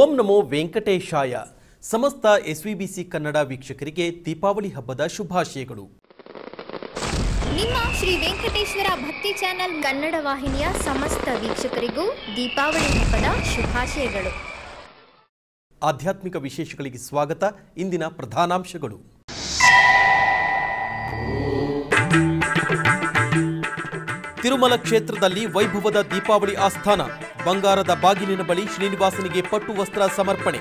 ಓಂ ನಮೋ ವೆಂಕಟೇಶಾಯ ಸಮಸ್ತ ಎಸ್ವಿಬಿಸಿ ಕನ್ನಡ ವೀಕ್ಷಕರಿಗೆ ದೀಪಾವಳಿ ಹಬ್ಬದ ಶುಭಾಶಯಗಳು ನಿಮ್ಮ ಶ್ರೀ ವೆಂಕಟೇಶ್ವರ ಭಕ್ತಿ ಚಾನೆಲ್ ಕನ್ನಡ ವಾಹಿನಿಯ ಸಮಸ್ತ ವೀಕ್ಷಕರಿಗೂ ದೀಪಾವಳಿ ಹಬ್ಬದ ಶುಭಾಶಯಗಳು ಆಧ್ಯಾತ್ಮಿಕ ವಿಶೇಷಗಳಿಗೆ ಸ್ವಾಗತ ಇಂದಿನ ಪ್ರಧಾನಾಂಶಗಳು ತಿರುಮಲ ಕ್ಷೇತ್ರದಲ್ಲಿ ವೈಭವದ ದೀಪಾವಳಿ ಆಸ್ಥಾನ ಬಂಗಾರದ ಬಾಗಿಲಿನ ಬಳಿ ಶ್ರೀನಿವಾಸನಿಗೆ ಪಟ್ಟು ವಸ್ತ್ರ ಸಮರ್ಪಣೆ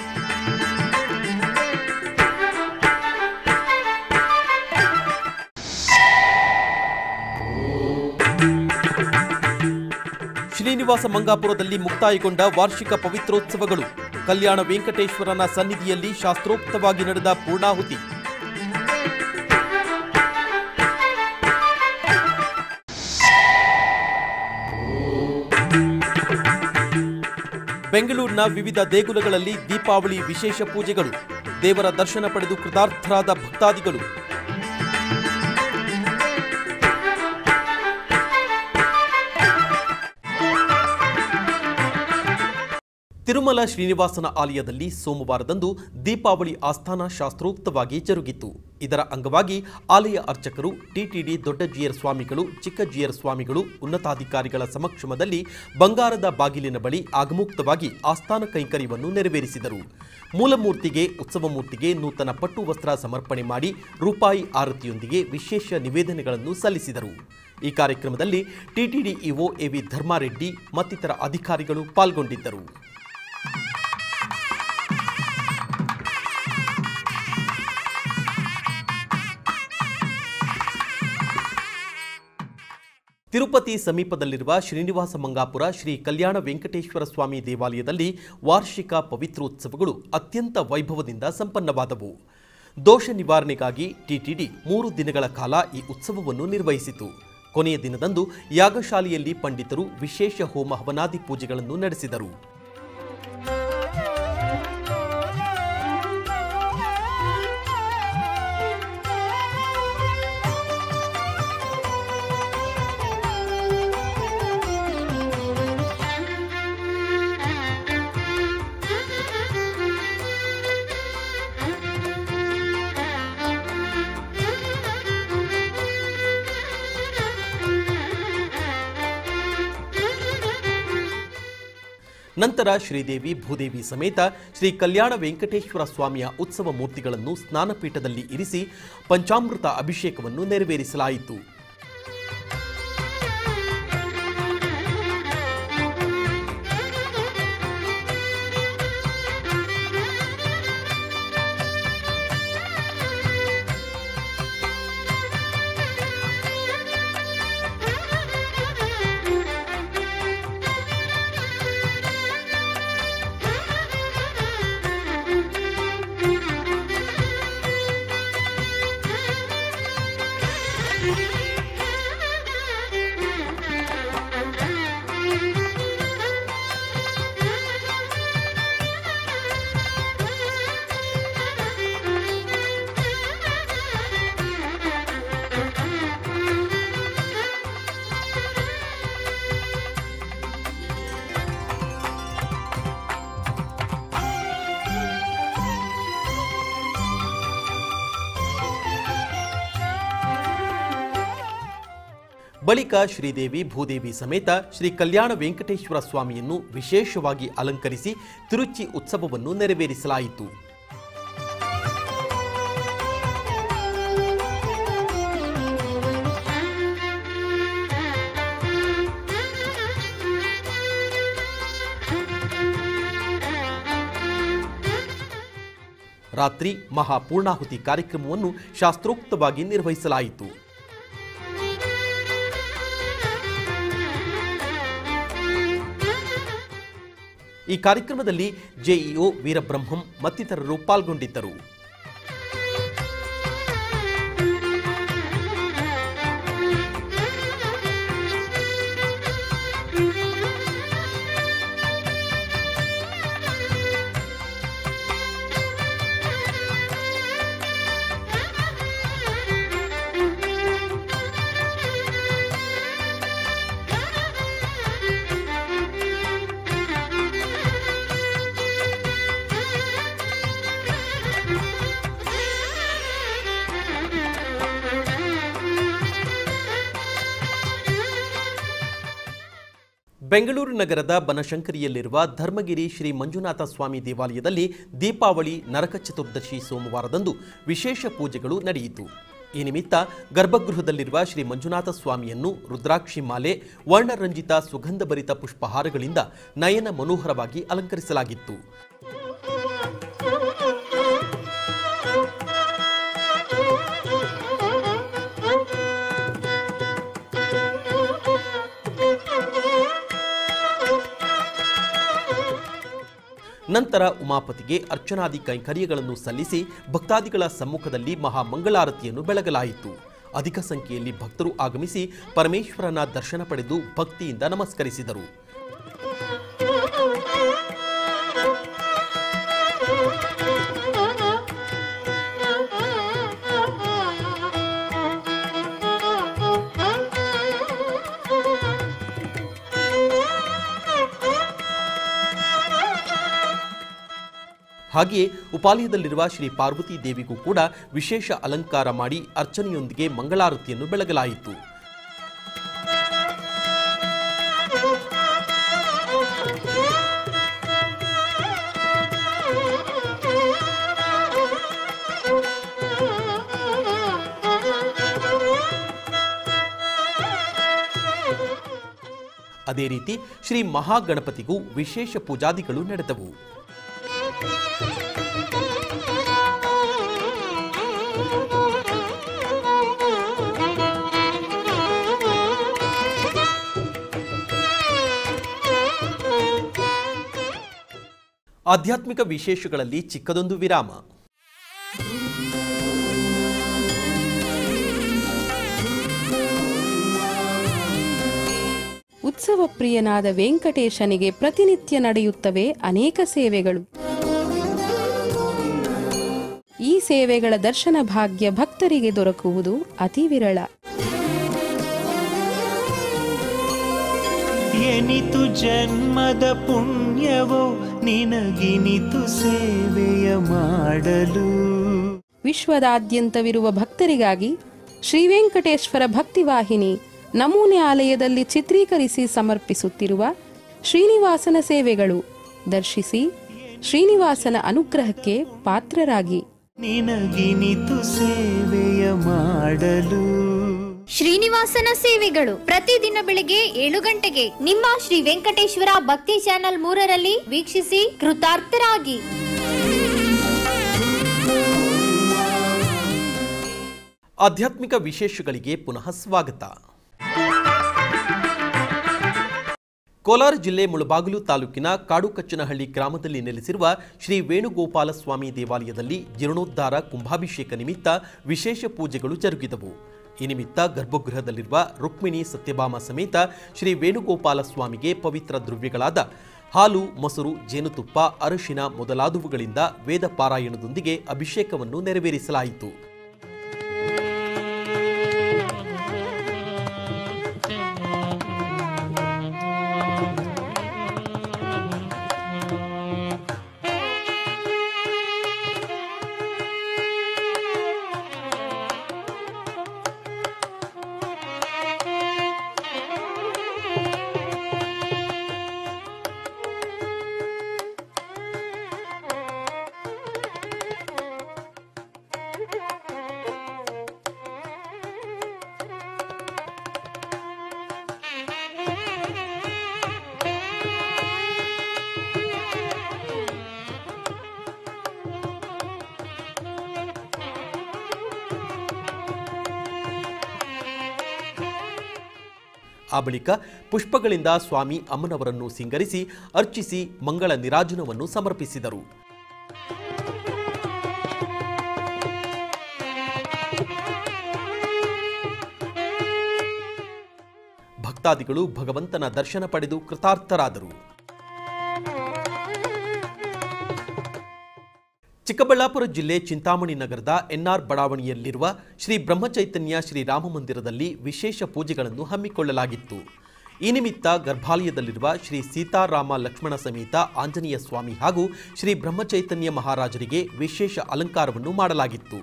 ಶ್ರೀನಿವಾಸ ಮಂಗಾಪುರದಲ್ಲಿ ಮುಕ್ತಾಯಗೊಂಡ ವಾರ್ಷಿಕ ಪವಿತ್ರೋತ್ಸವಗಳು ಕಲ್ಯಾಣ ವೆಂಕಟೇಶ್ವರನ ಸನ್ನಿಧಿಯಲ್ಲಿ ಶಾಸ್ತ್ರೋಕ್ತವಾಗಿ ನಡೆದ ಪೂರ್ಣಾಹುತಿ ಬೆಂಗಳೂರಿನ ವಿವಿಧ ದೇಗುಲಗಳಲ್ಲಿ ದೀಪಾವಳಿ ವಿಶೇಷ ಪೂಜೆಗಳು ದೇವರ ದರ್ಶನ ಪಡೆದು ಕೃತಾರ್ಥರಾದ ಭಕ್ತಾದಿಗಳು ತಿರುಮಲ ಶ್ರೀನಿವಾಸನ ಆಲಯದಲ್ಲಿ ಸೋಮವಾರದಂದು ದೀಪಾವಳಿ ಆಸ್ಥಾನ ಶಾಸ್ತ್ರೋಕ್ತವಾಗಿ ಜರುಗಿತು ಇದರ ಅಂಗವಾಗಿ ಆಲಯ ಅರ್ಚಕರು ಟಿಟಿಡಿ ದೊಡ್ಡ ಜಿಯರ್ ಸ್ವಾಮಿಗಳು ಚಿಕ್ಕ ಜಿಯರ್ ಸ್ವಾಮಿಗಳು ಉನ್ನತಾಧಿಕಾರಿಗಳ ಸಮಕ್ಷಮದಲ್ಲಿ ಬಂಗಾರದ ಬಾಗಿಲಿನ ಬಳಿ ಆಗಮುಕ್ತವಾಗಿ ಆಸ್ಥಾನ ಕೈಂಕರ್ಯವನ್ನು ನೆರವೇರಿಸಿದರು ಮೂಲಮೂರ್ತಿಗೆ ಉತ್ಸವ ಮೂರ್ತಿಗೆ ನೂತನ ಪಟ್ಟು ವಸ್ತ್ರ ಸಮರ್ಪಣೆ ಮಾಡಿ ರೂಪಾಯಿ ಆರತಿಯೊಂದಿಗೆ ವಿಶೇಷ ನಿವೇದನೆಗಳನ್ನು ಸಲ್ಲಿಸಿದರು ಈ ಕಾರ್ಯಕ್ರಮದಲ್ಲಿ ಟಿಟಿಡಿ ಇಒ ಎವಿ ಧರ್ಮಾರೆಡ್ಡಿ ಮತ್ತಿತರ ಅಧಿಕಾರಿಗಳು ಪಾಲ್ಗೊಂಡಿದ್ದರು ತಿರುಪತಿ ಸಮೀಪದಲ್ಲಿರುವ ಶ್ರೀನಿವಾಸ ಮಂಗಾಪುರ ಶ್ರೀ ಕಲ್ಯಾಣ ವೆಂಕಟೇಶ್ವರ ಸ್ವಾಮಿ ದೇವಾಲಯದಲ್ಲಿ ವಾರ್ಷಿಕ ಪವಿತ್ರೋತ್ಸವಗಳು ಅತ್ಯಂತ ವೈಭವದಿಂದ ಸಂಪನ್ನವಾದವು ದೋಷ ನಿವಾರಣೆಗಾಗಿ ಟಿಟಿಡಿ ಮೂರು ದಿನಗಳ ಕಾಲ ಈ ಉತ್ಸವವನ್ನು ನಿರ್ವಹಿಸಿತು ಕೊನೆಯ ದಿನದಂದು ಯಾಗಶಾಲೆಯಲ್ಲಿ ಪಂಡಿತರು ವಿಶೇಷ ಹೋಮ ಹವನಾದಿ ಪೂಜೆಗಳನ್ನು ನಡೆಸಿದರು ನಂತರ ಶ್ರೀದೇವಿ ಭೂದೇವಿ ಸಮೇತ ಶ್ರೀ ಕಲ್ಯಾಣ ವೆಂಕಟೇಶ್ವರ ಸ್ವಾಮಿಯ ಉತ್ಸವ ಮೂರ್ತಿಗಳನ್ನು ಸ್ನಾನಪೀಠದಲ್ಲಿ ಇರಿಸಿ ಪಂಚಾಮೃತ ಅಭಿಷೇಕವನ್ನು ನೆರವೇರಿಸಲಾಯಿತು ಬಳಿಕ ಶ್ರೀದೇವಿ ಭೂದೇವಿ ಸಮೇತ ಶ್ರೀ ಕಲ್ಯಾಣ ವೆಂಕಟೇಶ್ವರ ಸ್ವಾಮಿಯನ್ನು ವಿಶೇಷವಾಗಿ ಅಲಂಕರಿಸಿ ತಿರುಚಿ ಉತ್ಸವವನ್ನು ನೆರವೇರಿಸಲಾಯಿತು ರಾತ್ರಿ ಮಹಾಪೂರ್ಣಾಹುತಿ ಕಾರ್ಯಕ್ರಮವನ್ನು ಶಾಸ್ತ್ರೋಕ್ತವಾಗಿ ನಿರ್ವಹಿಸಲಾಯಿತು ಈ ಕಾರ್ಯಕ್ರಮದಲ್ಲಿ ಜೆಇಒ ವೀರಬ್ರಹ್ಮಂ ಮತ್ತಿತರರು ಪಾಲ್ಗೊಂಡಿದ್ದರು ಬೆಂಗಳೂರು ನಗರದ ಬನಶಂಕರಿಯಲ್ಲಿರುವ ಧರ್ಮಗಿರಿ ಶ್ರೀ ಮಂಜುನಾಥ ಸ್ವಾಮಿ ದೇವಾಲಯದಲ್ಲಿ ದೀಪಾವಳಿ ನರಕ ಚತುರ್ದಶಿ ಸೋಮವಾರದಂದು ವಿಶೇಷ ಪೂಜೆಗಳು ನಡೆಯಿತು ಈ ನಿಮಿತ್ತ ಗರ್ಭಗೃಹದಲ್ಲಿರುವ ಶ್ರೀ ಮಂಜುನಾಥ ಸ್ವಾಮಿಯನ್ನು ರುದ್ರಾಕ್ಷಿ ಮಾಲೆ ವರ್ಣರಂಜಿತ ಸುಗಂಧಭರಿತ ಪುಷ್ಪಹಾರಗಳಿಂದ ನಯನ ಮನೋಹರವಾಗಿ ಅಲಂಕರಿಸಲಾಗಿತ್ತು ನಂತರ ಉಮಾಪತಿಗೆ ಅರ್ಚನಾದಿ ಕೈಂಕರ್ಯಗಳನ್ನು ಸಲ್ಲಿಸಿ ಭಕ್ತಾದಿಗಳ ಸಮ್ಮುಖದಲ್ಲಿ ಮಹಾಮಂಗಳಾರತಿಯನ್ನು ಬೆಳಗಲಾಯಿತು ಅಧಿಕ ಸಂಖ್ಯೆಯಲ್ಲಿ ಭಕ್ತರು ಆಗಮಿಸಿ ಪರಮೇಶ್ವರನ ದರ್ಶನ ಪಡೆದು ಭಕ್ತಿಯಿಂದ ನಮಸ್ಕರಿಸಿದರು ಹಾಗೆಯೇ ಉಪಾಲಯದಲ್ಲಿರುವ ಶ್ರೀ ಪಾರ್ವತಿ ದೇವಿಗೂ ಕೂಡ ವಿಶೇಷ ಅಲಂಕಾರ ಮಾಡಿ ಅರ್ಚನೆಯೊಂದಿಗೆ ಮಂಗಳಾರತಿಯನ್ನು ಬೆಳಗಲಾಯಿತು ಅದೇ ರೀತಿ ಶ್ರೀ ಮಹಾಗಣಪತಿಗೂ ವಿಶೇಷ ಪೂಜಾದಿಗಳು ನಡೆದವು ಆಧ್ಯಾತ್ಮಿಕ ವಿಶೇಷಗಳಲ್ಲಿ ಚಿಕ್ಕದೊಂದು ವಿರಾಮ ಉತ್ಸವ ಪ್ರಿಯನಾದ ವೆಂಕಟೇಶನಿಗೆ ಪ್ರತಿನಿತ್ಯ ನಡೆಯುತ್ತವೆ ಅನೇಕ ಸೇವೆಗಳು ಈ ಸೇವೆಗಳ ದರ್ಶನ ಭಾಗ್ಯ ಭಕ್ತರಿಗೆ ದೊರಕುವುದು ಅತಿ ವಿರಳ ಎನಿತು ಜನ್ಮದ ಪುಣ್ಯವೋ ನಿನಗಿನಿತು ಸೇವೆಯ ಮಾಡಲು ವಿಶ್ವದಾದ್ಯಂತವಿರುವ ಭಕ್ತರಿಗಾಗಿ ಶ್ರೀ ವೆಂಕಟೇಶ್ವರ ಭಕ್ತಿವಾಹಿನಿ ನಮೂನೆ ಆಲಯದಲ್ಲಿ ಚಿತ್ರೀಕರಿಸಿ ಸಮರ್ಪಿಸುತ್ತಿರುವ ಶ್ರೀನಿವಾಸನ ಸೇವೆಗಳು ದರ್ಶಿಸಿ ಶ್ರೀನಿವಾಸನ ಅನುಗ್ರಹಕ್ಕೆ ಪಾತ್ರರಾಗಿ ನಿನಗಿನಿತು ಸೇವೆಯ ಮಾಡಲು ಶ್ರೀನಿವಾಸನ ಸೇವೆಗಳು ಪ್ರತಿದಿನ ಬೆಳಿಗ್ಗೆ ಏಳು ಗಂಟೆಗೆ ನಿಮ್ಮ ಶ್ರೀ ವೆಂಕಟೇಶ್ವರ ಭಕ್ತಿ ಚಾನೆಲ್ ಮೂರರಲ್ಲಿ ವೀಕ್ಷಿಸಿ ಕೃತಾರ್ಥರಾಗಿ ಆಧ್ಯಾತ್ಮಿಕ ವಿಶೇಷಗಳಿಗೆ ಪುನಃ ಸ್ವಾಗತ ಕೋಲಾರ ಜಿಲ್ಲೆ ಮುಳಬಾಗಿಲು ತಾಲೂಕಿನ ಕಾಡುಕಚ್ಚನಹಳ್ಳಿ ಗ್ರಾಮದಲ್ಲಿ ನೆಲೆಸಿರುವ ಶ್ರೀ ವೇಣುಗೋಪಾಲ ಸ್ವಾಮಿ ದೇವಾಲಯದಲ್ಲಿ ಜೀರ್ಣೋದ್ಧಾರ ಕುಂಭಾಭಿಷೇಕ ನಿಮಿತ್ತ ವಿಶೇಷ ಪೂಜೆಗಳು ಜರುಗಿದವು ಈ ನಿಮಿತ್ತ ಗರ್ಭಗೃಹದಲ್ಲಿರುವ ರುಕ್ಮಿಣಿ ಸತ್ಯಭಾಮ ಸಮೇತ ಶ್ರೀ ವೇಣುಗೋಪಾಲ ಸ್ವಾಮಿಗೆ ಪವಿತ್ರ ದ್ರವ್ಯಗಳಾದ ಹಾಲು ಮೊಸರು ಜೇನುತುಪ್ಪ ಅರಿಶಿನ ಮೊದಲಾದವುಗಳಿಂದ ವೇದ ಪಾರಾಯಣದೊಂದಿಗೆ ಅಭಿಷೇಕವನ್ನು ನೆರವೇರಿಸಲಾಯಿತು ಆ ಬಳಿಕ ಪುಷ್ಪಗಳಿಂದ ಸ್ವಾಮಿ ಅಮ್ಮನವರನ್ನು ಸಿಂಗರಿಸಿ ಅರ್ಚಿಸಿ ಮಂಗಳ ನಿರಾಜನವನ್ನು ಸಮರ್ಪಿಸಿದರು ಭಕ್ತಾದಿಗಳು ಭಗವಂತನ ದರ್ಶನ ಪಡೆದು ಕೃತಾರ್ಥರಾದರು ಚಿಕ್ಕಬಳ್ಳಾಪುರ ಜಿಲ್ಲೆ ಚಿಂತಾಮಣಿ ನಗರದ ಎನ್ಆರ್ ಬಡಾವಣೆಯಲ್ಲಿರುವ ಶ್ರೀ ಬ್ರಹ್ಮಚೈತನ್ಯ ಶ್ರೀ ರಾಮ ಮಂದಿರದಲ್ಲಿ ವಿಶೇಷ ಪೂಜೆಗಳನ್ನು ಹಮ್ಮಿಕೊಳ್ಳಲಾಗಿತ್ತು ಈ ನಿಮಿತ್ತ ಗರ್ಭಾಲಯದಲ್ಲಿರುವ ಶ್ರೀ ಸೀತಾರಾಮ ಲಕ್ಷ್ಮಣ ಸಮೇತ ಆಂಜನೇಯ ಸ್ವಾಮಿ ಹಾಗೂ ಶ್ರೀ ಬ್ರಹ್ಮಚೈತನ್ಯ ಮಹಾರಾಜರಿಗೆ ವಿಶೇಷ ಅಲಂಕಾರವನ್ನು ಮಾಡಲಾಗಿತ್ತು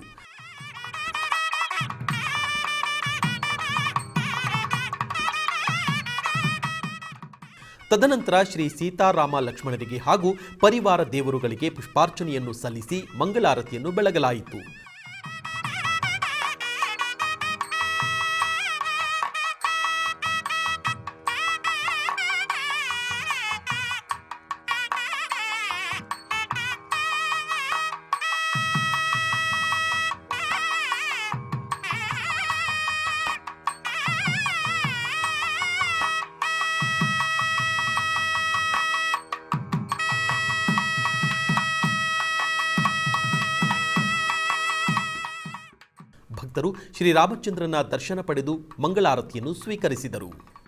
ತದನಂತರ ಶ್ರೀ ಸೀತಾರಾಮ ಲಕ್ಷ್ಮಣರಿಗೆ ಹಾಗೂ ಪರಿವಾರ ದೇವರುಗಳಿಗೆ ಪುಷ್ಪಾರ್ಚನೆಯನ್ನು ಸಲ್ಲಿಸಿ ಮಂಗಳಾರತಿಯನ್ನು ಬೆಳಗಲಾಯಿತು ಭಕ್ತರು ಶ್ರೀರಾಮಚಂದ್ರನ ದರ್ಶನ ಪಡೆದು ಮಂಗಳಾರತಿಯನ್ನು ಸ್ವೀಕರಿಸಿದರು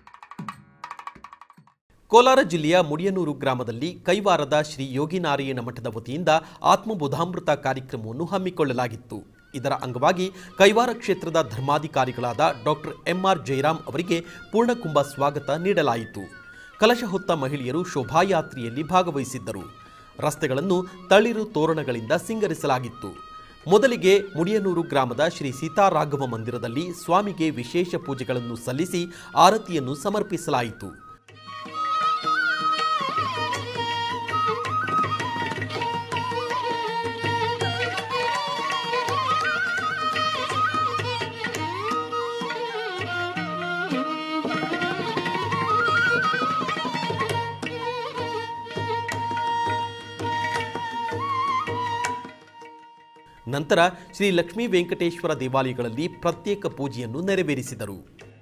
ಕೋಲಾರ ಜಿಲ್ಲೆಯ ಮುಡಿಯನೂರು ಗ್ರಾಮದಲ್ಲಿ ಕೈವಾರದ ಶ್ರೀ ಯೋಗಿನಾರಾಯಣ ಮಠದ ವತಿಯಿಂದ ಆತ್ಮಬೋಧಾಮೃತ ಕಾರ್ಯಕ್ರಮವನ್ನು ಹಮ್ಮಿಕೊಳ್ಳಲಾಗಿತ್ತು ಇದರ ಅಂಗವಾಗಿ ಕೈವಾರ ಕ್ಷೇತ್ರದ ಧರ್ಮಾಧಿಕಾರಿಗಳಾದ ಡಾಕ್ಟರ್ ಎಂಆರ್ ಜಯರಾಮ್ ಅವರಿಗೆ ಪೂರ್ಣಕುಂಭ ಸ್ವಾಗತ ನೀಡಲಾಯಿತು ಕಲಶ ಹೊತ್ತ ಮಹಿಳೆಯರು ಶೋಭಾಯಾತ್ರೆಯಲ್ಲಿ ಭಾಗವಹಿಸಿದ್ದರು ರಸ್ತೆಗಳನ್ನು ತಳಿರು ತೋರಣಗಳಿಂದ ಸಿಂಗರಿಸಲಾಗಿತ್ತು ಮೊದಲಿಗೆ ಮುಡಿಯನೂರು ಗ್ರಾಮದ ಶ್ರೀ ಸೀತಾರಾಘವ ಮಂದಿರದಲ್ಲಿ ಸ್ವಾಮಿಗೆ ವಿಶೇಷ ಪೂಜೆಗಳನ್ನು ಸಲ್ಲಿಸಿ ಆರತಿಯನ್ನು ಸಮರ್ಪಿಸಲಾಯಿತು ನಂತರ ಶ್ರೀ ಲಕ್ಷ್ಮೀ ವೆಂಕಟೇಶ್ವರ ದೇವಾಲಯಗಳಲ್ಲಿ ಪ್ರತ್ಯೇಕ ಪೂಜೆಯನ್ನು ನೆರವೇರಿಸಿದರು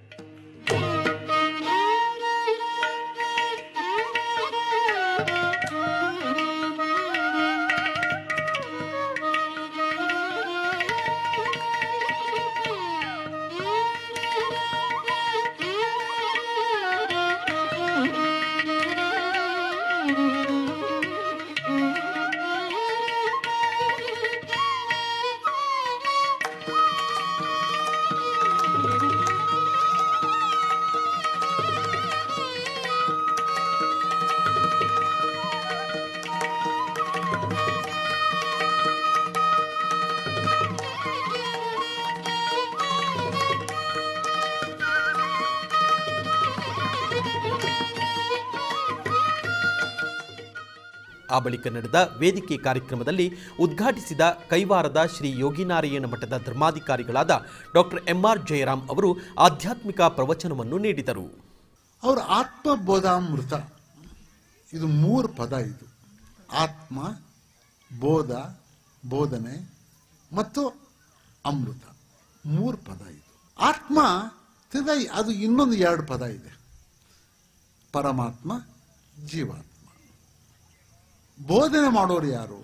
ಆ ಬಳಿಕ ನಡೆದ ವೇದಿಕೆ ಕಾರ್ಯಕ್ರಮದಲ್ಲಿ ಉದ್ಘಾಟಿಸಿದ ಕೈವಾರದ ಶ್ರೀ ಯೋಗಿನಾರಾಯಣ ಮಠದ ಧರ್ಮಾಧಿಕಾರಿಗಳಾದ ಡಾಕ್ಟರ್ ಎಂಆರ್ ಜಯರಾಮ್ ಅವರು ಆಧ್ಯಾತ್ಮಿಕ ಪ್ರವಚನವನ್ನು ನೀಡಿದರು ಅವ್ರ ಆತ್ಮಬೋಧಾಮೃತ ಇದು ಮೂರು ಪದ ಇದು ಆತ್ಮ ಬೋಧ ಬೋಧನೆ ಮತ್ತು ಅಮೃತ ಮೂರು ಪದ ಇದು ಆತ್ಮ ತಿರ್ಗಾ ಅದು ಇನ್ನೊಂದು ಎರಡು ಪದ ಇದೆ ಪರಮಾತ್ಮ ಜೀವಾತ್ಮ ಬೋಧನೆ ಮಾಡೋರು ಯಾರು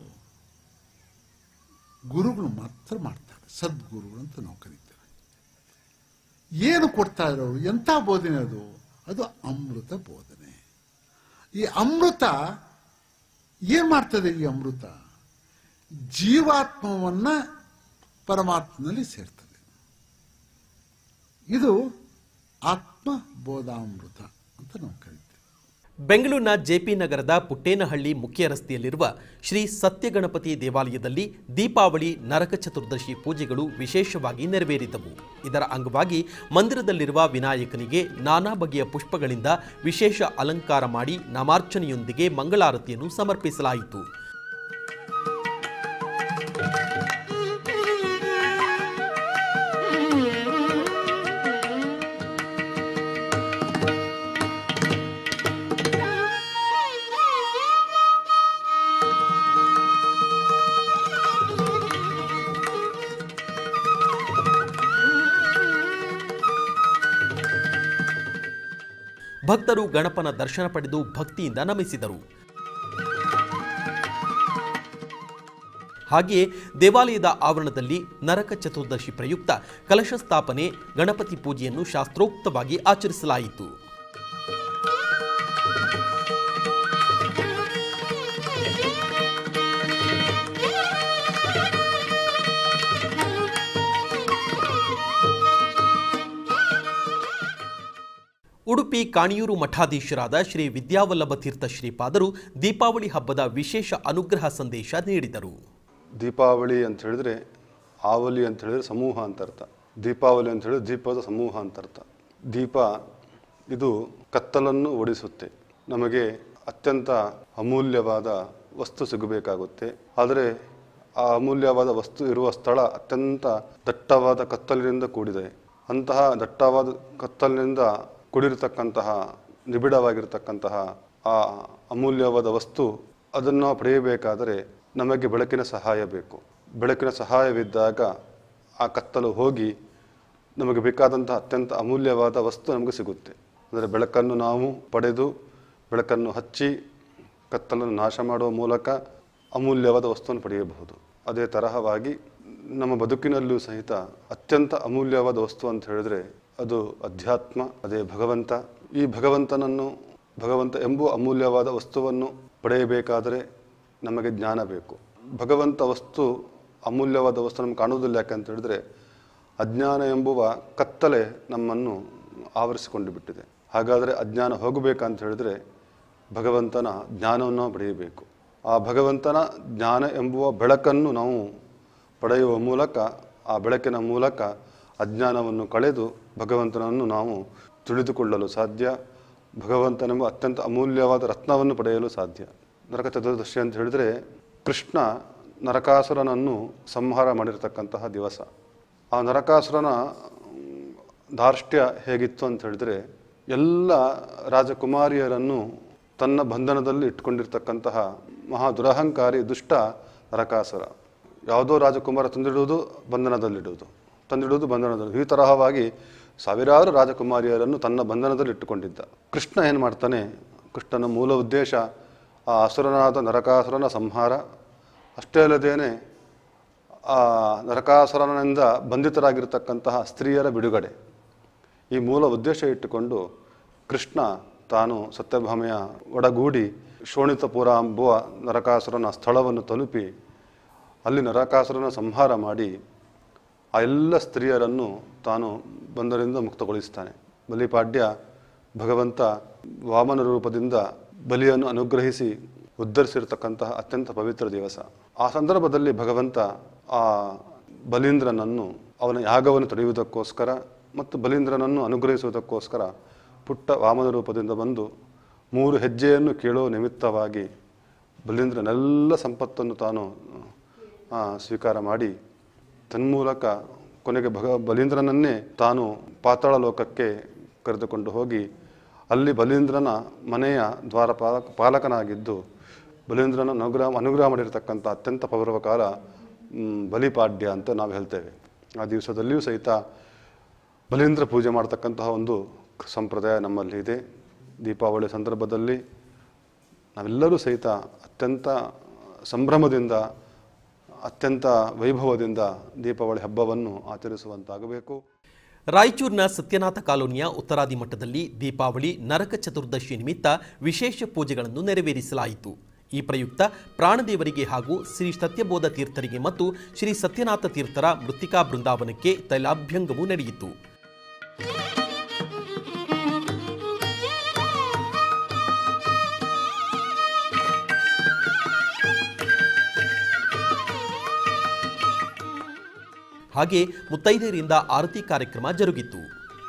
ಗುರುಗಳು ಮಾತ್ರ ಮಾಡ್ತಾರೆ ಸದ್ಗುರುಗಳು ಅಂತ ನಾವು ಕರೀತೇವೆ ಏನು ಕೊಡ್ತಾ ಇರೋರು ಎಂಥ ಬೋಧನೆ ಅದು ಅದು ಅಮೃತ ಬೋಧನೆ ಈ ಅಮೃತ ಏನ್ ಮಾಡ್ತದೆ ಈ ಅಮೃತ ಜೀವಾತ್ಮವನ್ನ ಪರಮಾತ್ಮನಲ್ಲಿ ಸೇರ್ತದೆ ಇದು ಆತ್ಮ ಬೋಧಾಮೃತ ಅಂತ ನಾವು ಕರಿತೇವೆ ಬೆಂಗಳೂರಿನ ಜೆಪಿ ನಗರದ ಪುಟ್ಟೇನಹಳ್ಳಿ ಮುಖ್ಯ ರಸ್ತೆಯಲ್ಲಿರುವ ಶ್ರೀ ಸತ್ಯಗಣಪತಿ ದೇವಾಲಯದಲ್ಲಿ ದೀಪಾವಳಿ ನರಕ ಚತುರ್ದಶಿ ಪೂಜೆಗಳು ವಿಶೇಷವಾಗಿ ನೆರವೇರಿದವು ಇದರ ಅಂಗವಾಗಿ ಮಂದಿರದಲ್ಲಿರುವ ವಿನಾಯಕನಿಗೆ ನಾನಾ ಬಗೆಯ ಪುಷ್ಪಗಳಿಂದ ವಿಶೇಷ ಅಲಂಕಾರ ಮಾಡಿ ನಾಮಾರ್ಚನೆಯೊಂದಿಗೆ ಮಂಗಳಾರತಿಯನ್ನು ಸಮರ್ಪಿಸಲಾಯಿತು ಭಕ್ತರು ಗಣಪನ ದರ್ಶನ ಪಡೆದು ಭಕ್ತಿಯಿಂದ ನಮಿಸಿದರು ಹಾಗೆಯೇ ದೇವಾಲಯದ ಆವರಣದಲ್ಲಿ ನರಕ ಚತುರ್ದಶಿ ಪ್ರಯುಕ್ತ ಕಲಶ ಸ್ಥಾಪನೆ ಗಣಪತಿ ಪೂಜೆಯನ್ನು ಶಾಸ್ತ್ರೋಕ್ತವಾಗಿ ಆಚರಿಸಲಾಯಿತು ಉಡುಪಿ ಕಾಣಿಯೂರು ಮಠಾಧೀಶರಾದ ಶ್ರೀ ವಿದ್ಯಾವಲ್ಲಭ ತೀರ್ಥ ಶ್ರೀಪಾದರು ದೀಪಾವಳಿ ಹಬ್ಬದ ವಿಶೇಷ ಅನುಗ್ರಹ ಸಂದೇಶ ನೀಡಿದರು ದೀಪಾವಳಿ ಅಂತ ಹೇಳಿದ್ರೆ ಆವಲಿ ಅಂತ ಹೇಳಿದ್ರೆ ಸಮೂಹ ಅಂತ ಅರ್ಥ ದೀಪಾವಳಿ ಅಂತ ಹೇಳಿದ್ರೆ ದೀಪದ ಸಮೂಹ ಅಂತ ಅರ್ಥ ದೀಪ ಇದು ಕತ್ತಲನ್ನು ಓಡಿಸುತ್ತೆ ನಮಗೆ ಅತ್ಯಂತ ಅಮೂಲ್ಯವಾದ ವಸ್ತು ಸಿಗಬೇಕಾಗುತ್ತೆ ಆದರೆ ಆ ಅಮೂಲ್ಯವಾದ ವಸ್ತು ಇರುವ ಸ್ಥಳ ಅತ್ಯಂತ ದಟ್ಟವಾದ ಕತ್ತಲಿನಿಂದ ಕೂಡಿದೆ ಅಂತಹ ದಟ್ಟವಾದ ಕತ್ತಲಿನಿಂದ ಕೂಡಿರತಕ್ಕಂತಹ ನಿಬಿಡವಾಗಿರ್ತಕ್ಕಂತಹ ಆ ಅಮೂಲ್ಯವಾದ ವಸ್ತು ಅದನ್ನು ನಾವು ಪಡೆಯಬೇಕಾದರೆ ನಮಗೆ ಬೆಳಕಿನ ಸಹಾಯ ಬೇಕು ಬೆಳಕಿನ ಸಹಾಯವಿದ್ದಾಗ ಆ ಕತ್ತಲು ಹೋಗಿ ನಮಗೆ ಬೇಕಾದಂತಹ ಅತ್ಯಂತ ಅಮೂಲ್ಯವಾದ ವಸ್ತು ನಮಗೆ ಸಿಗುತ್ತೆ ಅಂದರೆ ಬೆಳಕನ್ನು ನಾವು ಪಡೆದು ಬೆಳಕನ್ನು ಹಚ್ಚಿ ಕತ್ತಲನ್ನು ನಾಶ ಮಾಡುವ ಮೂಲಕ ಅಮೂಲ್ಯವಾದ ವಸ್ತುವನ್ನು ಪಡೆಯಬಹುದು ಅದೇ ತರಹವಾಗಿ ನಮ್ಮ ಬದುಕಿನಲ್ಲಿಯೂ ಸಹಿತ ಅತ್ಯಂತ ಅಮೂಲ್ಯವಾದ ವಸ್ತು ಅಂತ ಹೇಳಿದ್ರೆ ಅದು ಅಧ್ಯಾತ್ಮ ಅದೇ ಭಗವಂತ ಈ ಭಗವಂತನನ್ನು ಭಗವಂತ ಎಂಬುವ ಅಮೂಲ್ಯವಾದ ವಸ್ತುವನ್ನು ಪಡೆಯಬೇಕಾದರೆ ನಮಗೆ ಜ್ಞಾನ ಬೇಕು ಭಗವಂತ ವಸ್ತು ಅಮೂಲ್ಯವಾದ ವಸ್ತು ನಮ್ಗೆ ಕಾಣುವುದಿಲ್ಲ ಯಾಕಂತ ಹೇಳಿದ್ರೆ ಅಜ್ಞಾನ ಎಂಬುವ ಕತ್ತಲೆ ನಮ್ಮನ್ನು ಆವರಿಸಿಕೊಂಡು ಬಿಟ್ಟಿದೆ ಹಾಗಾದರೆ ಅಜ್ಞಾನ ಹೋಗಬೇಕಂತ ಹೇಳಿದ್ರೆ ಭಗವಂತನ ಜ್ಞಾನವನ್ನು ನಾವು ಪಡೆಯಬೇಕು ಆ ಭಗವಂತನ ಜ್ಞಾನ ಎಂಬುವ ಬೆಳಕನ್ನು ನಾವು ಪಡೆಯುವ ಮೂಲಕ ಆ ಬೆಳಕಿನ ಮೂಲಕ ಅಜ್ಞಾನವನ್ನು ಕಳೆದು ಭಗವಂತನನ್ನು ನಾವು ತಿಳಿದುಕೊಳ್ಳಲು ಸಾಧ್ಯ ಭಗವಂತನೆಂಬ ಅತ್ಯಂತ ಅಮೂಲ್ಯವಾದ ರತ್ನವನ್ನು ಪಡೆಯಲು ಸಾಧ್ಯ ನರಕ ಚತುರ್ದಶಿ ಅಂತ ಹೇಳಿದ್ರೆ ಕೃಷ್ಣ ನರಕಾಸುರನನ್ನು ಸಂಹಾರ ಮಾಡಿರ್ತಕ್ಕಂತಹ ದಿವಸ ಆ ನರಕಾಸುರನ ಮ್, ಧಾರ್ಷ್ಟ್ಯ ಹೇಗಿತ್ತು ಅಂತ ಹೇಳಿದ್ರೆ ಎಲ್ಲ ರಾಜಕುಮಾರಿಯರನ್ನು ತನ್ನ ಬಂಧನದಲ್ಲಿ ಇಟ್ಕೊಂಡಿರ್ತಕ್ಕಂತಹ ಮಹಾ ದುರಹಂಕಾರಿ ದುಷ್ಟ ನರಕಾಸುರ ಯಾವುದೋ ರಾಜಕುಮಾರ ತಂದಿಡುವುದು ಬಂಧನದಲ್ಲಿಡುವುದು ತಂದಿಡುವುದು ಬಂಧನದಲ್ಲಿ ಈ ತರಹವಾಗಿ ಸಾವಿರಾರು ರಾಜಕುಮಾರಿಯರನ್ನು ತನ್ನ ಬಂಧನದಲ್ಲಿ ಇಟ್ಟುಕೊಂಡಿದ್ದ ಕೃಷ್ಣ ಏನು ಮಾಡ್ತಾನೆ ಕೃಷ್ಣನ ಮೂಲ ಉದ್ದೇಶ ಆ ಅಸುರನಾದ ನರಕಾಸುರನ ಸಂಹಾರ ಅಷ್ಟೇ ಅಲ್ಲದೇನೆ ಆ ನರಕಾಸುರನಿಂದ ಬಂಧಿತರಾಗಿರ್ತಕ್ಕಂತಹ ಸ್ತ್ರೀಯರ ಬಿಡುಗಡೆ ಈ ಮೂಲ ಉದ್ದೇಶ ಇಟ್ಟುಕೊಂಡು ಕೃಷ್ಣ ತಾನು ಸತ್ಯಭಾಮೆಯ ಒಡಗೂಡಿ ಶೋಣಿತಪುರ ಎಂಬುವ ನರಕಾಸುರನ ಸ್ಥಳವನ್ನು ತಲುಪಿ ಅಲ್ಲಿ ನರಕಾಸುರನ ಸಂಹಾರ ಮಾಡಿ ಆ ಎಲ್ಲ ಸ್ತ್ರೀಯರನ್ನು ತಾನು ಬಂಧನದಿಂದ ಮುಕ್ತಗೊಳಿಸ್ತಾನೆ ಬಲಿಪಾಡ್ಯ ಭಗವಂತ ವಾಮನ ರೂಪದಿಂದ ಬಲಿಯನ್ನು ಅನುಗ್ರಹಿಸಿ ಉದ್ಧರಿಸಿರ್ತಕ್ಕಂತಹ ಅತ್ಯಂತ ಪವಿತ್ರ ದಿವಸ ಆ ಸಂದರ್ಭದಲ್ಲಿ ಭಗವಂತ ಆ ಬಲೀಂದ್ರನನ್ನು ಅವನ ಯಾಗವನ್ನು ತಡೆಯುವುದಕ್ಕೋಸ್ಕರ ಮತ್ತು ಬಲೀಂದ್ರನನ್ನು ಅನುಗ್ರಹಿಸುವುದಕ್ಕೋಸ್ಕರ ಪುಟ್ಟ ವಾಮನ ರೂಪದಿಂದ ಬಂದು ಮೂರು ಹೆಜ್ಜೆಯನ್ನು ಕೇಳುವ ನಿಮಿತ್ತವಾಗಿ ಬಲೀಂದ್ರನೆಲ್ಲ ಸಂಪತ್ತನ್ನು ತಾನು ಆ, ಸ್ವೀಕಾರ ಮಾಡಿ ತನ್ಮೂಲಕ ಕೊನೆಗೆ ಭಗ ಬಲೀಂದ್ರನನ್ನೇ ತಾನು ಪಾತಾಳ ಲೋಕಕ್ಕೆ ಕರೆದುಕೊಂಡು ಹೋಗಿ ಅಲ್ಲಿ ಬಲೀಂದ್ರನ ಮನೆಯ ದ್ವಾರ ಪಾಲಕ ಪಾಲಕನಾಗಿದ್ದು ಬಲೀಂದ್ರನ ಅನುಗ್ರಹ ಅನುಗ್ರಹ ಮಾಡಿರ್ತಕ್ಕಂಥ ಅತ್ಯಂತ ಪರ್ವಕಾಲ ಮ್, ಬಲಿಪಾಡ್ಯ ಅಂತ ನಾವು ಹೇಳ್ತೇವೆ ಆ ದಿವಸದಲ್ಲಿಯೂ ಸಹಿತ ಬಲೀಂದ್ರ ಪೂಜೆ ಮಾಡ್ತಕ್ಕಂತಹ ಒಂದು ಸಂಪ್ರದಾಯ ನಮ್ಮಲ್ಲಿ ಇದೆ ದೀಪಾವಳಿ ಸಂದರ್ಭದಲ್ಲಿ ನಾವೆಲ್ಲರೂ ಸಹಿತ ಅತ್ಯಂತ ಸಂಭ್ರಮದಿಂದ ಅತ್ಯಂತ ವೈಭವದಿಂದ ದೀಪಾವಳಿ ಹಬ್ಬವನ್ನು ಆಚರಿಸುವಂತಾಗಬೇಕು ರಾಯಚೂರಿನ ಸತ್ಯನಾಥ ಕಾಲೋನಿಯ ಉತ್ತರಾದಿ ಮಠದಲ್ಲಿ ದೀಪಾವಳಿ ನರಕ ಚತುರ್ದಶಿ ನಿಮಿತ್ತ ವಿಶೇಷ ಪೂಜೆಗಳನ್ನು ನೆರವೇರಿಸಲಾಯಿತು ಈ ಪ್ರಯುಕ್ತ ಪ್ರಾಣದೇವರಿಗೆ ಹಾಗೂ ಶ್ರೀ ಸತ್ಯಬೋಧ ತೀರ್ಥರಿಗೆ ಮತ್ತು ಶ್ರೀ ಸತ್ಯನಾಥ ತೀರ್ಥರ ಮೃತ್ತಿಕಾ ಬೃಂದಾವನಕ್ಕೆ ತೈಲಾಭ್ಯಂಗವು ನಡೆಯಿತು ಹಾಗೆ ಮುತ್ತೈದೆಯರಿಂದ ಆರತಿ ಕಾರ್ಯಕ್ರಮ ಜರುಗಿತು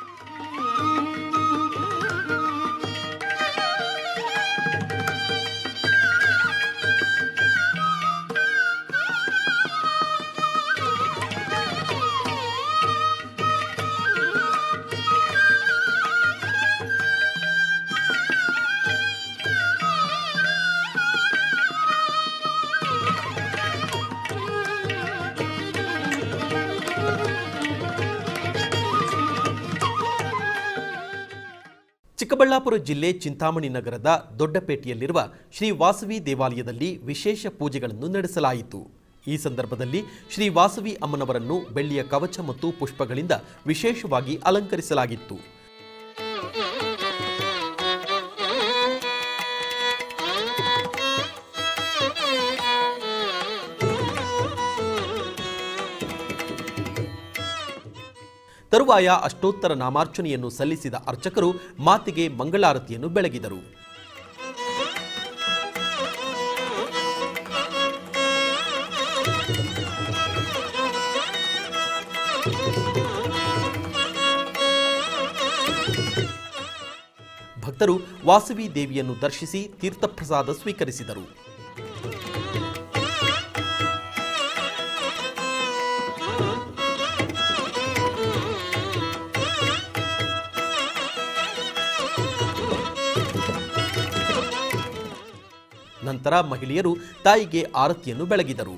ಚಿಕ್ಕಬಳ್ಳಾಪುರ ಜಿಲ್ಲೆ ಚಿಂತಾಮಣಿ ನಗರದ ದೊಡ್ಡಪೇಟೆಯಲ್ಲಿರುವ ಶ್ರೀ ವಾಸವಿ ದೇವಾಲಯದಲ್ಲಿ ವಿಶೇಷ ಪೂಜೆಗಳನ್ನು ನಡೆಸಲಾಯಿತು ಈ ಸಂದರ್ಭದಲ್ಲಿ ಶ್ರೀ ವಾಸವಿ ಅಮ್ಮನವರನ್ನು ಬೆಳ್ಳಿಯ ಕವಚ ಮತ್ತು ಪುಷ್ಪಗಳಿಂದ ವಿಶೇಷವಾಗಿ ಅಲಂಕರಿಸಲಾಗಿತ್ತು ತರುವಾಯ ಅಷ್ಟೋತ್ತರ ನಾಮಾರ್ಚನೆಯನ್ನು ಸಲ್ಲಿಸಿದ ಅರ್ಚಕರು ಮಾತಿಗೆ ಮಂಗಳಾರತಿಯನ್ನು ಬೆಳಗಿದರು ಭಕ್ತರು ವಾಸವಿ ದೇವಿಯನ್ನು ದರ್ಶಿಸಿ ತೀರ್ಥಪ್ರಸಾದ ಸ್ವೀಕರಿಸಿದರು ನಂತರ ಮಹಿಳೆಯರು ತಾಯಿಗೆ ಆರತಿಯನ್ನು ಬೆಳಗಿದರು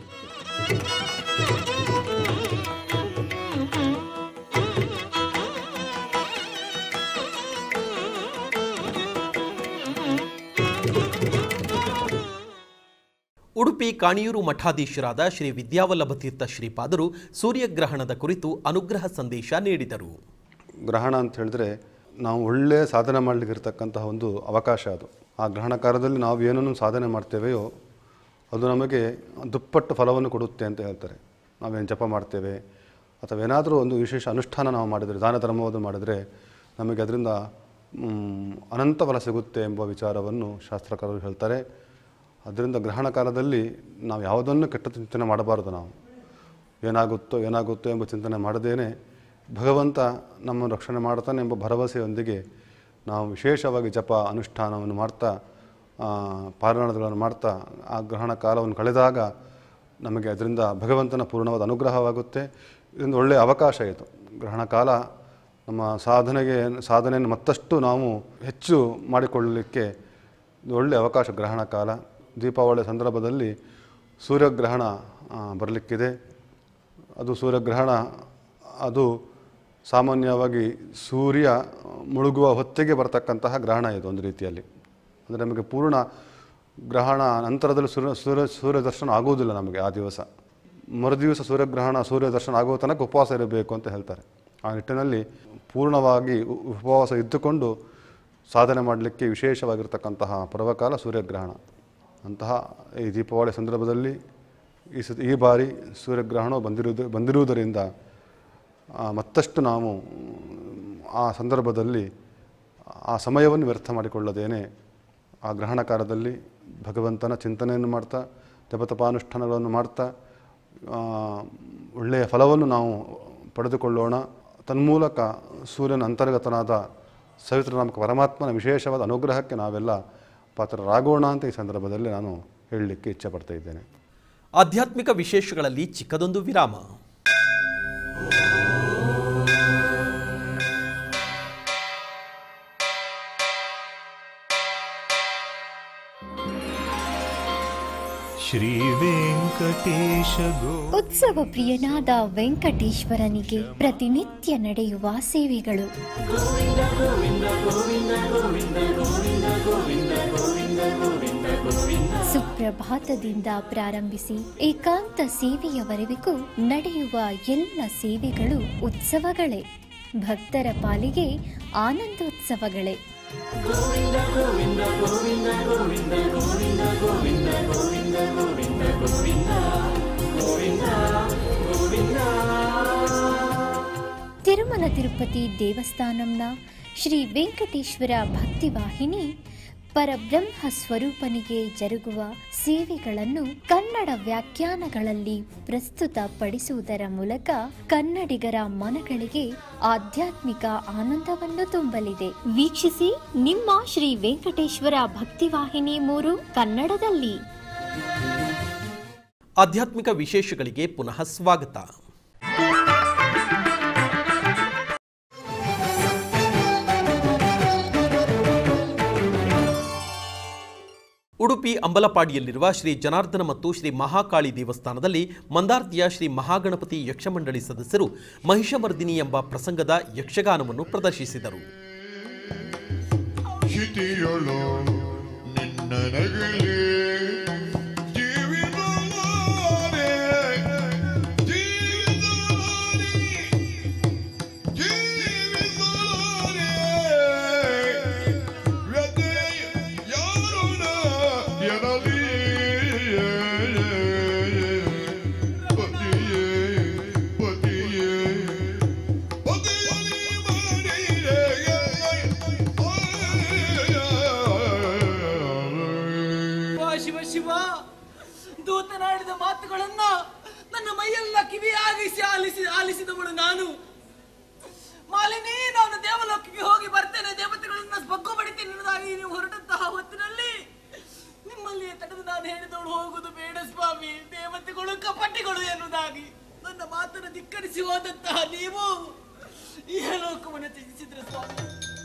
ಉಡುಪಿ ಕಾಣಿಯೂರು ಮಠಾಧೀಶರಾದ ಶ್ರೀ ವಿದ್ಯಾವಲ್ಲಭ ತೀರ್ಥ ಶ್ರೀಪಾದರು ಸೂರ್ಯಗ್ರಹಣದ ಕುರಿತು ಅನುಗ್ರಹ ಸಂದೇಶ ನೀಡಿದರು ಗ್ರಹಣ ಅಂತ ಹೇಳಿದ್ರೆ ನಾವು ಒಳ್ಳೆಯ ಸಾಧನೆ ಮಾಡಲಿಕ್ಕೆ ಇರತಕ್ಕಂತಹ ಒಂದು ಅವಕಾಶ ಅದು ಆ ಗ್ರಹಣ ಕಾಲದಲ್ಲಿ ನಾವು ಏನನ್ನು ಸಾಧನೆ ಮಾಡ್ತೇವೆಯೋ ಅದು ನಮಗೆ ದುಪ್ಪಟ್ಟು ಫಲವನ್ನು ಕೊಡುತ್ತೆ ಅಂತ ಹೇಳ್ತಾರೆ ನಾವೇನು ಜಪ ಮಾಡ್ತೇವೆ ಅಥವಾ ಏನಾದರೂ ಒಂದು ವಿಶೇಷ ಅನುಷ್ಠಾನ ನಾವು ಮಾಡಿದರೆ ದಾನ ಧರ್ಮವನ್ನು ಮಾಡಿದರೆ ನಮಗೆ ಅದರಿಂದ ಮ್, ಅನಂತ ಫಲ ಸಿಗುತ್ತೆ ಎಂಬ ವಿಚಾರವನ್ನು ಶಾಸ್ತ್ರಕಾರರು ಹೇಳ್ತಾರೆ ಅದರಿಂದ ಗ್ರಹಣ ಕಾಲದಲ್ಲಿ ನಾವು ಯಾವುದನ್ನು ಕೆಟ್ಟ ಚಿಂತನೆ ಮಾಡಬಾರದು ನಾವು ಏನಾಗುತ್ತೋ ಏನಾಗುತ್ತೋ ಎಂಬ ಚಿಂತನೆ ಮಾಡದೇನೆ ಭಗವಂತ ನಮ್ಮನ್ನು ರಕ್ಷಣೆ ಮಾಡ್ತಾನೆ ಎಂಬ ಭರವಸೆಯೊಂದಿಗೆ ನಾವು ವಿಶೇಷವಾಗಿ ಜಪ ಅನುಷ್ಠಾನವನ್ನು ಮಾಡ್ತಾ ಆ, ಪಾರಾಯಣಗಳನ್ನು ಮಾಡ್ತಾ ಆ ಗ್ರಹಣ ಕಾಲವನ್ನು ಕಳೆದಾಗ ನಮಗೆ ಅದರಿಂದ ಭಗವಂತನ ಪೂರ್ಣವಾದ ಅನುಗ್ರಹವಾಗುತ್ತೆ ಇದೊಂದು ಒಳ್ಳೆಯ ಅವಕಾಶ ಇದು ಗ್ರಹಣ ಕಾಲ ನಮ್ಮ ಸಾಧನೆಗೆ ಸಾಧನೆಯನ್ನು ಮತ್ತಷ್ಟು ನಾವು ಹೆಚ್ಚು ಮಾಡಿಕೊಳ್ಳಲಿಕ್ಕೆ ಇದು ಒಳ್ಳೆಯ ಅವಕಾಶ ಗ್ರಹಣ ಕಾಲ ದೀಪಾವಳಿಯ ಸಂದರ್ಭದಲ್ಲಿ ಸೂರ್ಯಗ್ರಹಣ ಆ, ಬರಲಿಕ್ಕಿದೆ ಅದು ಸೂರ್ಯಗ್ರಹಣ ಅದು ಸಾಮಾನ್ಯವಾಗಿ ಸೂರ್ಯ ಮುಳುಗುವ ಹೊತ್ತಿಗೆ ಬರತಕ್ಕಂತಹ ಗ್ರಹಣ ಇದು ಒಂದು ರೀತಿಯಲ್ಲಿ ಅಂದರೆ ನಮಗೆ ಪೂರ್ಣ ಗ್ರಹಣ ನಂತರದಲ್ಲಿ ಸೂರ್ಯ ಸೂರ್ಯ ಸೂರ್ಯ ದರ್ಶನ ಆಗುವುದಿಲ್ಲ ನಮಗೆ ಆ ದಿವಸ ಮರುದಿವಸ ಸೂರ್ಯಗ್ರಹಣ ಸೂರ್ಯ ದರ್ಶನ ಆಗುವ ತನಕ ಉಪವಾಸ ಇರಬೇಕು ಅಂತ ಹೇಳ್ತಾರೆ ಆ ನಿಟ್ಟಿನಲ್ಲಿ ಪೂರ್ಣವಾಗಿ ಉ- ಉಪವಾಸ ಇದ್ದುಕೊಂಡು ಸಾಧನೆ ಮಾಡಲಿಕ್ಕೆ ವಿಶೇಷವಾಗಿರ್ತಕ್ಕಂತಹ ಪರ್ವಕಾಲ ಸೂರ್ಯಗ್ರಹಣ ಅಂತಹ ಈ ದೀಪಾವಳಿ ಸಂದರ್ಭದಲ್ಲಿ ಈ ಸತಿ ಈ ಬಾರಿ ಸೂರ್ಯಗ್ರಹಣ ಬಂದಿರುವುದು ಬಂದಿರುವುದರಿಂದ ಆ, ಮತ್ತಷ್ಟು ನಾವು ಆ ಸಂದರ್ಭದಲ್ಲಿ ಆ ಸಮಯವನ್ನು ವ್ಯರ್ಥ ಮಾಡಿಕೊಳ್ಳದೇನೆ ಆ ಗ್ರಹಣ ಕಾಲದಲ್ಲಿ ಭಗವಂತನ ಚಿಂತನೆಯನ್ನು ಮಾಡ್ತಾ ಜಪತಪಾನುಷ್ಠಾನಗಳನ್ನು ಮಾಡ್ತಾ ಆ, ಒಳ್ಳೆಯ ಫಲವನ್ನು ನಾವು ಪಡೆದುಕೊಳ್ಳೋಣ ತನ್ಮೂಲಕ ಸೂರ್ಯನ ಅಂತರ್ಗತನಾದ ಸವಿತ್ರನಾಮಕ ಪರಮಾತ್ಮನ ವಿಶೇಷವಾದ ಅನುಗ್ರಹಕ್ಕೆ ನಾವೆಲ್ಲ ಪಾತ್ರರಾಗೋಣ ಅಂತ ಈ ಸಂದರ್ಭದಲ್ಲಿ ನಾನು ಹೇಳಲಿಕ್ಕೆ ಇಚ್ಛೆಪಡ್ತಾ ಇದ್ದೇನೆ ಆಧ್ಯಾತ್ಮಿಕ ವಿಶೇಷಗಳಲ್ಲಿ ಚಿಕ್ಕದೊಂದು ವಿರಾಮ श्रीवेङ्कटेश गो ಉತ್ಸವ ಪ್ರಿಯನಾದ ವೆಂಕಟೇಶ್ವರನಿಗೆ ಪ್ರತಿನಿತ್ಯ ನಡೆಯುವ ಸೇವೆಗಳು ಸುಪ್ರಭಾತದಿಂದ ಪ್ರಾರಂಭಿಸಿ ಏಕಾಂತ ಸೇವೆಯವರೆವಿಗೂ ನಡೆಯುವ ಎಲ್ಲ ಸೇವೆಗಳು ಉತ್ಸವಗಳೇ ಭಕ್ತರ ಪಾಲಿಗೆ ಆನಂದೋತ್ಸವಗಳೇ ತಿರುಮಲ ತಿರುಪತಿ ದೇವಸ್ಥಾನಂನ ಶ್ರೀ ವೆಂಕಟೇಶ್ವರ ಭಕ್ತಿವಾಹಿನಿ ಪರಬ್ರಹ್ಮ ಸ್ವರೂಪನಿಗೆ ಜರುಗುವ ಸೇವೆಗಳನ್ನು ಕನ್ನಡ ವ್ಯಾಖ್ಯಾನಗಳಲ್ಲಿ ಪ್ರಸ್ತುತಪಡಿಸುವುದರ ಮೂಲಕ ಕನ್ನಡಿಗರ ಮನಗಳಿಗೆ ಆಧ್ಯಾತ್ಮಿಕ ಆನಂದವನ್ನು ತುಂಬಲಿದೆ ವೀಕ್ಷಿಸಿ ನಿಮ್ಮ ಶ್ರೀ ವೆಂಕಟೇಶ್ವರ ಭಕ್ತಿವಾಹಿನಿ ಮೂರು ಕನ್ನಡದಲ್ಲಿ ಆಧ್ಯಾತ್ಮಿಕ ವಿಶೇಷಗಳಿಗೆ ಪುನಃ ಸ್ವಾಗತ ಉಡುಪಿ ಅಂಬಲಪಾಡಿಯಲ್ಲಿರುವ ಶ್ರೀ ಜನಾರ್ದನ ಮತ್ತು ಶ್ರೀ ಮಹಾಕಾಳಿ ದೇವಸ್ಥಾನದಲ್ಲಿ ಮಂದಾರ್ತಿಯ ಶ್ರೀ ಮಹಾಗಣಪತಿ ಯಕ್ಷಮಂಡಳಿ ಸದಸ್ಯರು ಮಹಿಷಮರ್ದಿನಿ ಎಂಬ ಪ್ರಸಂಗದ ಯಕ್ಷಗಾನವನ್ನು ಪ್ರದರ್ಶಿಸಿದರು ಶಿತಿಯೊಳು ನಿನ್ನ ನಗಲೇ ಜೀವಿಸುವವರೇ, ಜೀವಿಸುವವರೇ, ಜೀವಿಸುವವರೇ. ವ್ಯಥೆ ಯಾರುಣ ಎನಲಿ ಪತಿಯೇ ಪತಿಯೇ ಪತಿಯಲಿ ಶಿವ ಶಿವ ಶಿವ ದೂತನಾಡಿದ ಮಾತುಗಳನ್ನ ನನ್ನ ಮೈಯೆಲ್ಲ ಕಿವಿಯಾಗಿಸಿ ಆಲಿಸಿ ಆಲಿಸಿದವಳು ನಾನು ಮಾಲಿನಿ ನಾನು ದೇವಲೋಕಕ್ಕೆ ಹೋಗಿ ಬರ್ತೇನೆ ದೇವತೆಗಳನ್ನ ಬಗ್ಗು ಬಡಿತೇನೆ ಎನ್ನುವುದಾಗಿ ನೀವು ಹೊರಟಂತಹ ಹೊತ್ತಿನಲ್ಲಿ ನಿಮ್ಮಲ್ಲಿ ತಡೆದು ನಾನು ಹೇಳಿದವಳು ಹೋಗುವುದು ಬೇಡ ಸ್ವಾಮಿ ದೇವತೆಗಳು ಕಪಟಿಗಳು ಎನ್ನುವುದಾಗಿ ನನ್ನ ಮಾತನ್ನು ಧಿಕ್ಕರಿಸಿ ಹೋದಂತಹ ನೀವು ಈ ಲೋಕವನ್ನು ತ್ಯಜಿಸಿದ್ರೆ ಸ್ವಾಮಿ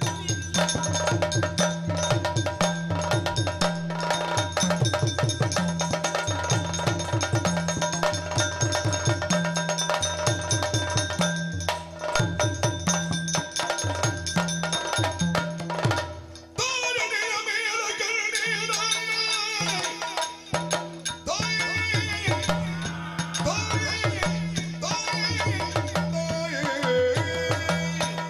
ತಾರನೆಯ ಮೇಲ ಕರುಣೆಯ ತಾಯೇ ತಾಯೇ ತಾಯೇ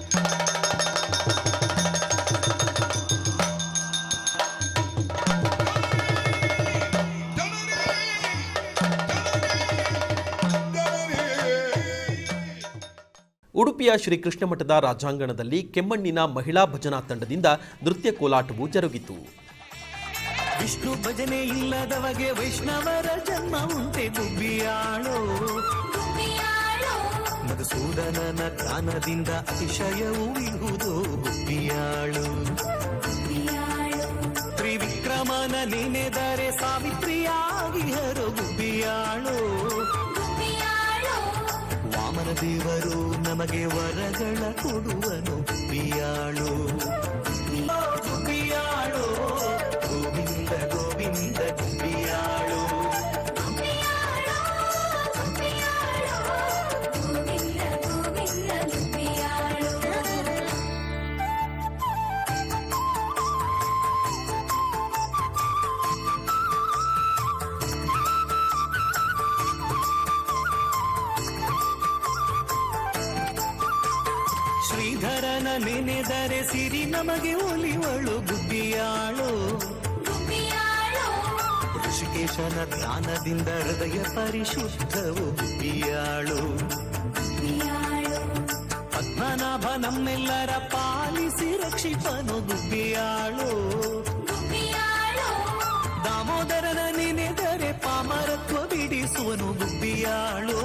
ಉಡುಪಿಯ ಶ್ರೀಕೃಷ್ಣ ಮಠದ ರಾಜಾಂಗಣದಲ್ಲಿ ಕೆಮ್ಮಣ್ಣಿನ ಮಹಿಳಾ ಭಜನಾ ತಂಡದಿಂದ ನೃತ್ಯ ಕೋಲಾಟವು ಜರುಗಿತು ವಿಷ್ಣು ಭಜನೆ ಇಲ್ಲದವಗೆ ವೈಷ್ಣವರ ಜನ್ಮ ಉಂಟೆ ಗುಬ್ಬಿಯಾಳೋ ಮಧುಸೂದನನ ಜ್ಞಾನದಿಂದ ಅತಿಶಯವು ಇರುವುದು ಗುಬ್ಬಿಯಾಳು ತ್ರಿವಿಕ್ರಮನ ನೆನೆದರೆ ಸಾವಿತ್ರಿಯಾಗಿ ಹರೋ ಗುಬ್ಬಿಯಾಳು ವಾಮನ ದೇವರು ನಮಗೆ ವರಗಳ ಕೊಡುವನು ಗುಬ್ಬಿಯಾಳು ಗುಬ್ಬಿಯಾಳು ಗೋವಿಂದ ಗೋವಿಂದ ಗುಬ್ಬಿಯಾಳು ಶ್ರೀಧರನ ನೆನೆದರೆ ಸಿರಿ ನಮಗೆ ಒಲಿವಳು ಗುಬ್ಬಿಯಾಳು ಋಷಿಕೇಶನ ಧ್ಯಾನದಿಂದ ಹೃದಯ ಪರಿಶುದ್ಧವು ಗುಬ್ಬಿಯಾಳು ಪದ್ಮನಾಭ ನಮ್ಮೆಲ್ಲರ ಪಾಲಿಸಿ ರಕ್ಷಿಪನು ಗುಬ್ಬಿಯಾಳು ದಾಮೋದರನ ನೆನೆದರೆ ಪಾಮರತ್ವ ಬಿಡಿಸುವನು ಗುಬ್ಬಿಯಾಳು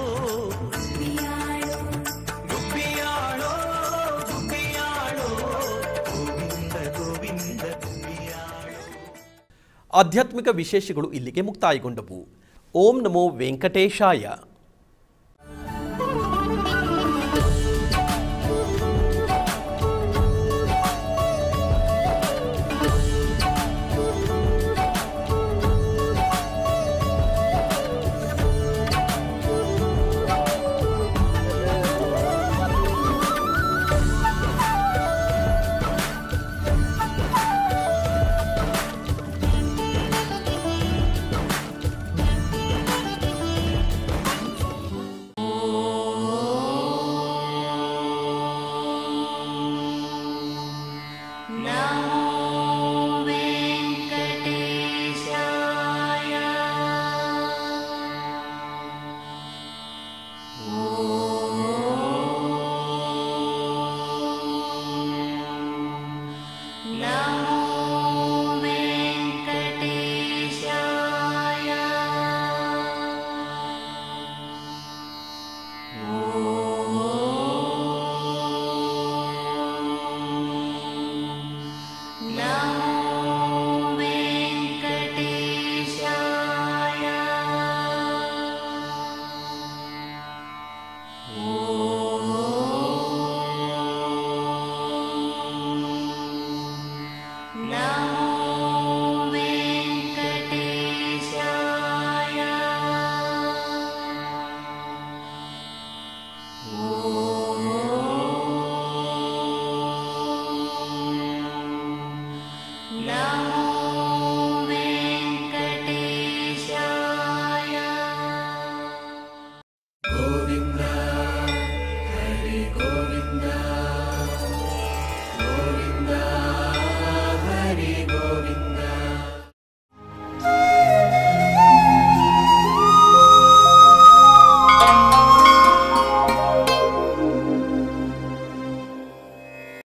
ಗುಬ್ಬಿಯಾಳೋ ಗುಬ್ಬಿಯಾಳೋ ಗೋವಿಂದ ಗೋವಿಂದ ಗುಬ್ಬಿಯಾಳೋ ಆಧ್ಯಾತ್ಮಿಕ ವಿಶೇಷಗಳು ಇಲ್ಲಿಗೆ ಮುಕ್ತಾಯಗೊಂಡವು ಓಂ ನಮೋ ವೆಂಕಟೇಶಾಯ